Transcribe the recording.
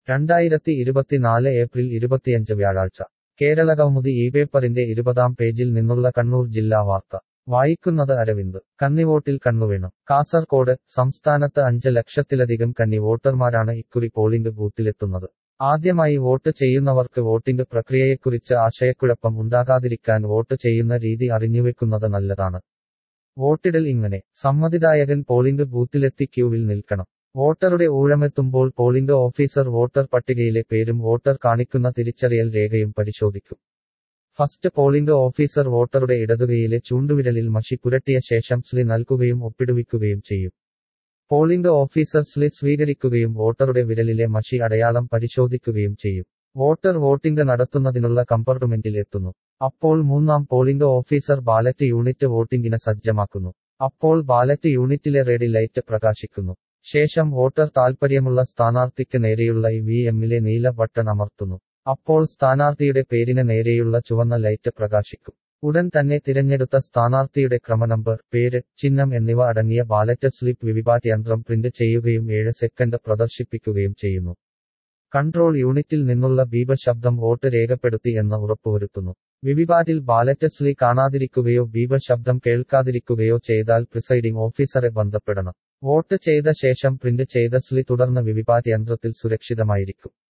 രണ്ടായിരത്തി ഇരുപത്തിനാല് ഏപ്രിൽ ഇരുപത്തിയഞ്ച് വ്യാഴാഴ്ച കേരളകൗമുദി ഈ പേപ്പറിന്റെ ഇരുപതാം പേജിൽ നിന്നുള്ള കണ്ണൂർ ജില്ലാ വാർത്ത വായിക്കുന്നത് അരവിന്ദ് കന്നിവോട്ടിൽ കണ്ണുവീണു കാസർകോട് സംസ്ഥാനത്ത് അഞ്ച് ലക്ഷത്തിലധികം കന്നി വോട്ടർമാരാണ് ഇക്കുറി പോളിംഗ് ബൂത്തിലെത്തുന്നത് ആദ്യമായി വോട്ട് ചെയ്യുന്നവർക്ക് വോട്ടിംഗ് പ്രക്രിയയെക്കുറിച്ച് ആശയക്കുഴപ്പം ഉണ്ടാകാതിരിക്കാൻ വോട്ട് ചെയ്യുന്ന രീതി അറിഞ്ഞുവെക്കുന്നത് നല്ലതാണ് വോട്ടിടൽ ഇങ്ങനെ സമ്മതിദായകൻ പോളിംഗ് ബൂത്തിലെത്തി ക്യൂവിൽ നിൽക്കണം വോട്ടറുടെ ഊഴമെത്തുമ്പോൾ പോളിംഗ് ഓഫീസർ വോട്ടർ പട്ടികയിലെ പേരും വോട്ടർ കാണിക്കുന്ന തിരിച്ചറിയൽ രേഖയും പരിശോധിക്കും ഫസ്റ്റ് പോളിംഗ് ഓഫീസർ വോട്ടറുടെ ഇടതുകൈയിലെ ചൂണ്ടുവിരലിൽ മഷി പുരട്ടിയ ശേഷം സ്ലി നൽകുകയും ഒപ്പിടുവിക്കുകയും ചെയ്യും പോളിംഗ് ഓഫീസർ സ്ലി സ്വീകരിക്കുകയും വോട്ടറുടെ വിരലിലെ മഷി അടയാളം പരിശോധിക്കുകയും ചെയ്യും വോട്ടർ വോട്ടിംഗ് നടത്തുന്നതിനുള്ള കമ്പാർട്ട്മെന്റിൽ എത്തുന്നു അപ്പോൾ മൂന്നാം പോളിംഗ് ഓഫീസർ ബാലറ്റ് യൂണിറ്റ് വോട്ടിംഗിന് സജ്ജമാക്കുന്നു അപ്പോൾ ബാലറ്റ് യൂണിറ്റിലെ റെഡി ലൈറ്റ് പ്രകാശിക്കുന്നു ശേഷം വോട്ടർ താൽപ്പര്യമുള്ള സ്ഥാനാർത്ഥിക്ക് നേരെയുള്ള ഇ വി എമ്മിലെ നീല ബട്ടൺ അമർത്തുന്നു അപ്പോൾ സ്ഥാനാർത്ഥിയുടെ പേരിന് നേരെയുള്ള ചുവന്ന ലൈറ്റ് പ്രകാശിക്കും ഉടൻ തന്നെ തിരഞ്ഞെടുത്ത സ്ഥാനാർത്ഥിയുടെ ക്രമനമ്പർ പേര് ചിഹ്നം എന്നിവ അടങ്ങിയ ബാലറ്റ് സ്ലിപ്പ് വിവിപാറ്റ് യന്ത്രം പ്രിന്റ് ചെയ്യുകയും ഏഴ് സെക്കൻഡ് പ്രദർശിപ്പിക്കുകയും ചെയ്യുന്നു കൺട്രോൾ യൂണിറ്റിൽ നിന്നുള്ള ബീപ ശബ്ദം വോട്ട് രേഖപ്പെടുത്തി എന്ന് ഉറപ്പുവരുത്തുന്നു വിവിപാറ്റിൽ ബാലറ്റ് സ്ലി കാണാതിരിക്കുകയോ ബീപ ശബ്ദം കേൾക്കാതിരിക്കുകയോ ചെയ്താൽ പ്രിസൈഡിംഗ് ഓഫീസറെ ബന്ധപ്പെടണം വോട്ട് ചെയ്ത ശേഷം പ്രിന്റ് ചെയ്ത സ്ലി തുടർന്ന് വിവിപാറ്റ് യന്ത്രത്തിൽ സുരക്ഷിതമായിരിക്കും